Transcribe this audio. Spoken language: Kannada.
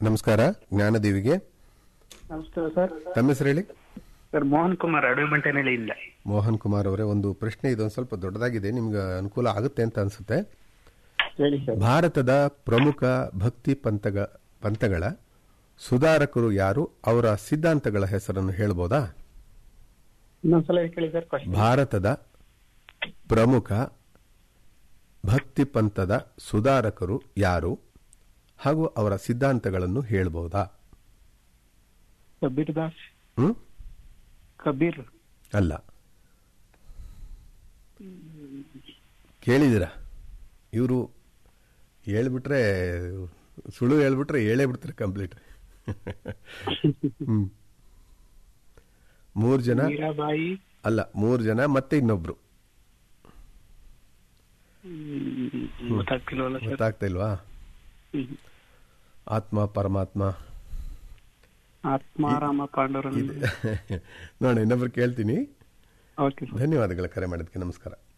ನಮಸ್ಕಾರ ಜ್ಞಾನದೇವಿಗೆ ನಮಸ್ಕಾರ ಸರ್ ತಮ್ಮ ಹೆಸರು ಹೇಳಿ ಸರ್ ಮೋಹನ್ ಕುಮಾರ್ ಅಡವಿಬಂಟನಹಳ್ಳಿಯಿಂದ ಮೋಹನ್ ಕುಮಾರ್ ಅವರೇ ಒಂದು ಪ್ರಶ್ನೆ ಇದೊಂದು ಸ್ವಲ್ಪ ದೊಡ್ಡದಾಗಿದೆ ನಿಮ್ಗೆ ಅನುಕೂಲ ಆಗುತ್ತೆ ಅಂತ ಅನ್ಸುತ್ತೆ ಹೇಳಿ ಸರ್ ಭಾರತದ ಪ್ರಮುಖ ಭಕ್ತಿ ಪಂಥಗ ಪಂಥಗಳ ಸುಧಾರಕರು ಯಾರು ಅವರ ಸಿದ್ಧಾಂತಗಳ ಹೆಸರನ್ನು ಹೇಳ್ಬೋದಾ ಇನ್ನೊಂದ್ಸಲ ಕೇಳಿ ಸರ್ ಕ್ವಶನ್ ಭಾರತದ ಪ್ರಮುಖ ಭಕ್ತಿ ಪಂಥದ ಸುಧಾರಕರು ಯಾರು ಹಾಗೂ ಅವರ ಸಿದ್ಧಾಂತಗಳನ್ನು ಹೇಳ್ಬೋದಾ ಕಬೀರ್ ದಾಸ್ ಹ್ಮ್ ಕಬೀರ್ ಅಲ್ಲ ಕೇಳಿದಿರ ಇವರು ಹೇಳ್ಬಿಟ್ರೆ ಸುಳ್ಳು ಹೇಳ್ಬಿಟ್ರೆ ಹೇಳೇ ಬಿಡ್ತಾರೆ ಕಂಪ್ಲೀಟ್ ಹ್ಮ್ ಮೂರು ಜನ ಮೀರಾಬಾಯಿ ಅಲ್ಲ ಮೂರು ಜನ ಮತ್ತೆ ಇನ್ನೊಬ್ರು ಹ್ಮ್, ಗೊತ್ತಾಗ್ತಿಲ್ವಲ್ಲ ಸರ್ ಗೊತ್ತಾಗ್ತಾ ಇಲ್ವಾ ಹ್ಮ್. ಆತ್ಮ ಪರಮಾತ್ಮ ಆತ್ಮಾರಾಮ ಪಾಂಡುರಂಗ ನೋಡಿ ಇನ್ನೊಬ್ರು ಕೇಳ್ತೀನಿ ಓಕೆ ಸರ್ ಧನ್ಯವಾದಗಳು ಕರೆ ಮಾಡೋದಕ್ಕೆ ನಮಸ್ಕಾರ